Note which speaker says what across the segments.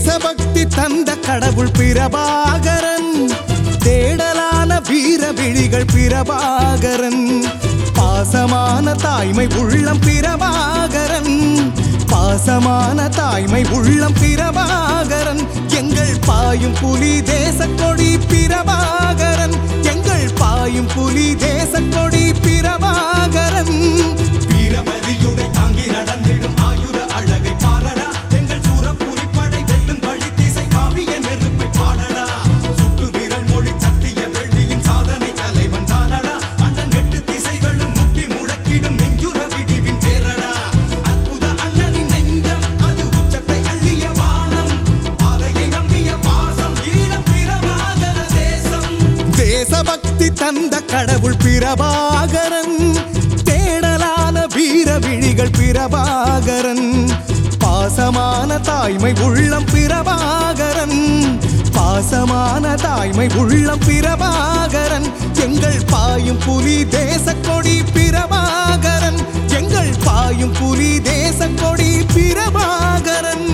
Speaker 1: தேசபக்தி தந்த கடவுள் பிரபாகரன் தேடலான வீர விழிகள் பிரபாகரன் பாசமான தாய்மை உள்ளம் பிரபாகரன் பாசமான தாய்மை உள்ளம் பிரபாகரன் எங்கள் பாயும் புலி தேசக்கொடி பிரபாகரன் எங்கள் பாயும் புலி தேசக்கொடி பிரபாகரன்
Speaker 2: வீரமதியுடை தாங்கி நடந்திடும் ஆயுத அழகை பாரடா எங்கள் சூரப்புலி படை வெல்லும் வழி திசை காவிய நெருப்பை பாடடா சுட்டு விரல் மொழி சத்திய வெள்ளியின் சாதனை தலைவன் தானடா அண்ணன் எட்டு திசைகளும் முட்டி முழக்கிடும் நெஞ்சுர விடிவின் பேரடா அற்புத அண்ணனின் நெஞ்சம் அது உச்சத்தை அள்ளிய வானம் பாதையை நம்பிய பாசம் ஈழம் பிரபாகர தேசம்
Speaker 1: தேசபக்தி தந்த கடவுள் பிரபாகரன் தேடலான வீர விழிகள் பிரபாகரன் பாசமான தாய்மை உள்ளம் பிரபாகரன் பாசமான தாய்மை உள்ளம் பிரபாகரன் எங்கள் பாயும் புலி தேசக்கொடி பிரபாகரன் எங்கள் பாயும் புலி தேசக்கொடி பிரபாகரன்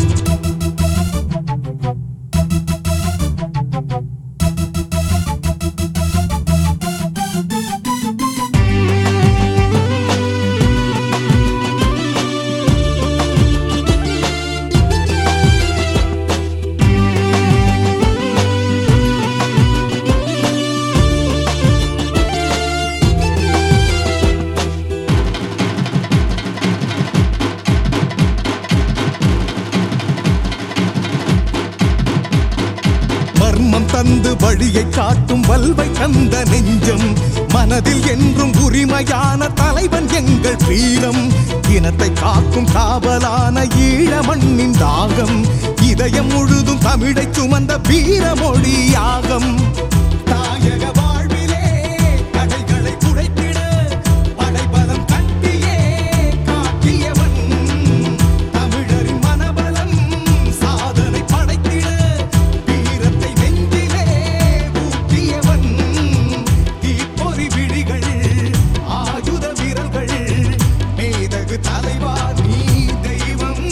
Speaker 1: மர்மம் தந்து வழியை காட்டும் வல்வை தந்த நெஞ்சம் மனதில் என்றும் உரிமையான தலைவன் எங்கள் வீரம் இனத்தை காக்கும் காவலான ஈழ மண்ணின் தாகம் இதயம் முழுதும் தமிழை சுமந்த வீரமொழி யாகம் தாயக வாழ்விலே தடைகளை குறைத்திட படைபலம் கட்டியே காட்டியவன் தமிழரின் மனபலம் சாதனை படைத்திட வீரத்தை நெஞ்சிலே ஊற்றியவன் தீப்பொறி விழிகள் ஆயுத விரல்கள் மேதகு தலைவா நீ தெய்வம்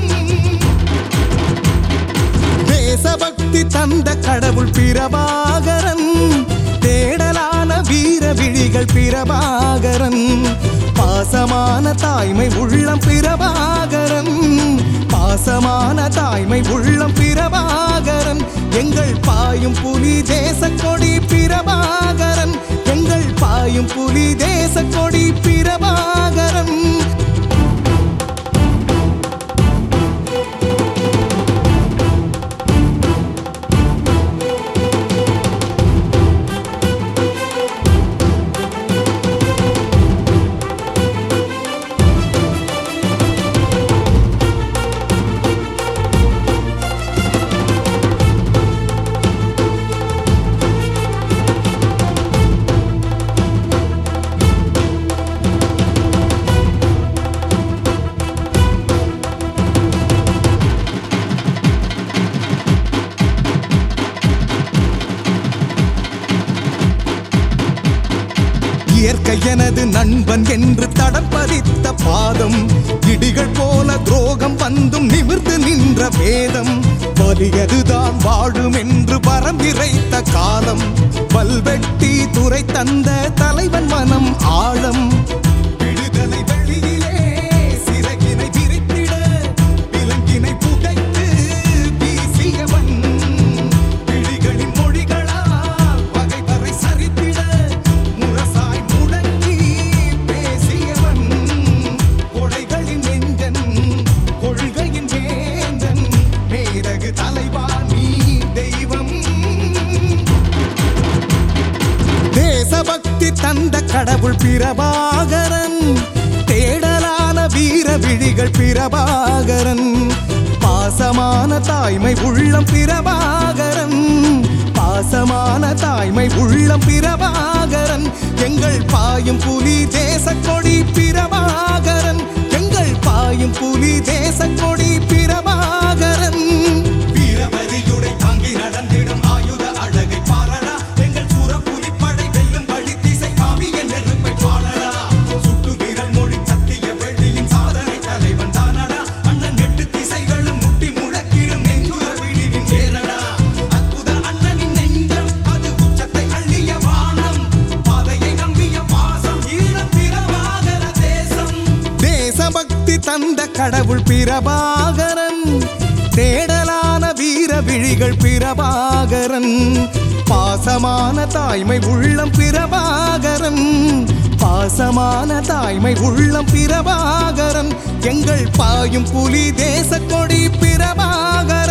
Speaker 1: தேசபக்தி தந்த கடவுள் பிரபாகரன் தேடலான வீர விழிகள் பிரபாகரன் பாசமான தாய்மை உள்ளம் பிரபாகரன் பாசமான தாய்மை உள்ளம் பிரபாகரன் எங்கள் பாயும் புலி தேசக்கொடி பிரபாகரன் எங்கள் பாயும் புலி தேசக்கொடி பிரபாகரன் இயற்கை எனது நண்பன் என்று தடம் பதித்த பாதம் இடிகள் போல துரோகம் வந்தும் நிமிர்ந்து நின்ற வேதம் வலியதுதான் வாழும் என்று வரம் இறைத்த காலம் பல்வெட்டி துறை தந்த தலைவன் மனம் ஆழம் விடுதலை வெளியிலே சிறகினை விரித்திட விலங்கினை புதைத்து வீசியவன் விழிகளின் மொழிகளால் பகைவரை சரித்திட முரசாய் முழங்கி பேசியவன் கொடைகளின் நெஞ்சன் கொள்கையின் வேந்தன் மேதகு தலைவா நீ தெய்வம் தேசபக்தி தந்த கடவுள் பிரபாகரன் தேடலான வீர விழிகள் பிரபாகரன் பாசமான தாய்மை உள்ளம் பிரபாகரன் பாசமான தாய்மை உள்ளம் பிரபாகரன் எங்கள் பாயும் புலி தேசக்கொடி பிரபாகரன் எங்கள் பாயும் புலி தேசக்கொடி பிரபாகரன்
Speaker 2: வீரவரியுடை தாங்கி நடந்திடும் ஆயுத அழகை பாரடா எங்கள் சூரப்புலி படை வெல்லும் வழி திசை காவிய நெருப்பை பாடடா சுட்டு வீரல் மொழி சத்திய வெள்ளியின் சாதனை தலைவன் தானடா அண்ணன் எட்டு திசைகளும் முட்டி முழக்கிடும் நெஞ்சு
Speaker 1: தந்த கடவுள் பிரபாகரன் தேடலான வீர விழிகள் பிரபாகரன் பாசமான தாய்மை உள்ளம் பிரபாகரன் பாசமான தாய்மை உள்ளம் பிரபாகரன் எங்கள் பாயும் புலி தேச கொடி பிரபாகரன்